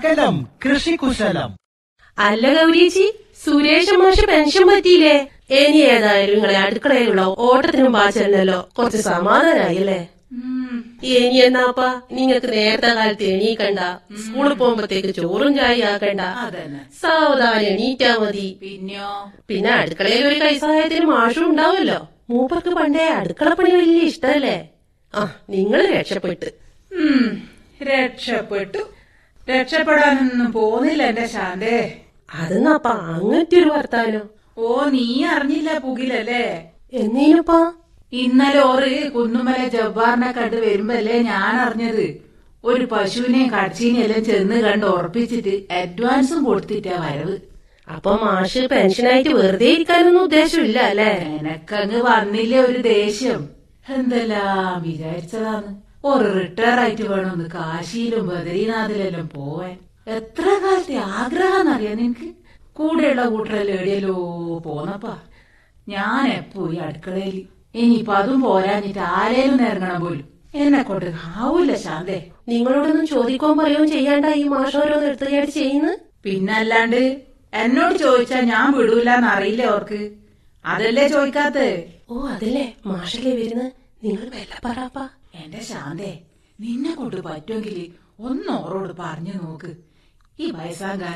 സകലം കൃഷികുശലം അല്ല ഗൗരീച്ചി സുരേഷ് മാഷ് പെൻഷൻ പറ്റിയില്ലേ ഇനി ഏതായാലും നിങ്ങളെ അടുക്കളയിലുള്ള ഓട്ടത്തിനും പാച്ചലിനല്ലോ കുറച്ച് സമാധാനായില്ലേ ഇനി എന്നാപ്പാ നിങ്ങക്ക് നേരത്തെ കാലത്ത് എണീക്കണ്ട സ്കൂളിൽ പോകുമ്പോഴത്തേക്ക് ചോറും ചായ ആക്കണ്ട അതന്നെ സാവധാനം എണീറ്റാ മതി പിന്നെയോ പിന്നെ അടുക്കളയിൽ ഒരു കൈസഹായത്തിന് മാഷും ഉണ്ടാവുമല്ലോ മൂപ്പർക്ക് പണ്ടേ അടുക്കളപ്പണി വലിയ ഇഷ്ടല്ലേ ആ നിങ്ങള് രക്ഷപ്പെട്ട് ഉം, രക്ഷപ്പെട്ടു രക്ഷപ്പെടാനൊന്നും പോന്നില്ല എന്റെ ശാന്തേ അതെന്നാപ്പാ അങ്ങനത്തെ ഒരു വർത്താനോ ഓ നീ അറിഞ്ഞില്ല പുകിലല്ലേ എന്നീനുപ്പാ ഇന്നലെ ഓറ് കുന്നുമല ജബ്ബാറിനെ കണ്ട് വരുമ്പല്ലേ ഞാൻ അറിഞ്ഞത് ഒരു പശുവിനെയും കടച്ചീനെയും എല്ലാം ചെന്ന് കണ്ട് ഉറപ്പിച്ചിട്ട് അഡ്വാൻസും കൊടുത്തിട്ടാ വരവ് അപ്പൊ മാഷ് പെൻഷനായിട്ട് വെറുതെ ഇരിക്കാനൊന്നും ഉദ്ദേശമില്ല അല്ലേ എനക്കങ്ങ് വന്നില്ലേ ഒരു ദേഷ്യം എന്തെല്ലാം വിചാരിച്ചതാന്ന് ഒരു റിട്ടയർ ആയിട്ട് വേണമെന്ന് കാശിയിലും ബദരീനാഥിലെല്ലാം പോവാൻ എത്ര കാലത്തെ ആഗ്രഹം അറിയാം നിനക്ക് കൂടെയുള്ള കൂട്ടരെല്ലാം എവിടെയല്ലോ പോന്നപ്പാ ഞാൻ എപ്പോ ഈ അടുക്കളയിൽ ഇനിയിപ്പൊ അതും പോരാഞ്ഞിട്ട് ആരേലും ഇറങ്ങണം പോലും എന്നെ കൊണ്ട് ആവൂല ശാന്തേ നിങ്ങളോടൊന്നും ചോദിക്കുകയും പറയുകയും ചെയ്യാണ്ട ഈ മാഷ് ഓരോന്ന് എടുത്തുകയായിട്ട് ചെയ്യുന്നു പിന്നല്ലാണ്ട് എന്നോട് ചോദിച്ചാ ഞാൻ വിടൂലെന്ന് അറിയില്ലേ ഓർക്ക് അതല്ലേ ചോദിക്കാത്തേ ഓ അതല്ലേ മാഷല്ലേ വരുന്നത് നിങ്ങൾ വെല്ല പറയാപ്പാ എന്റെ ശാന്തേ നിന്നെ കൊണ്ട് പറ്റുമെങ്കിൽ ഒന്ന് ഓറോട് പറഞ്ഞു നോക്ക് ഈ വയസ്സാം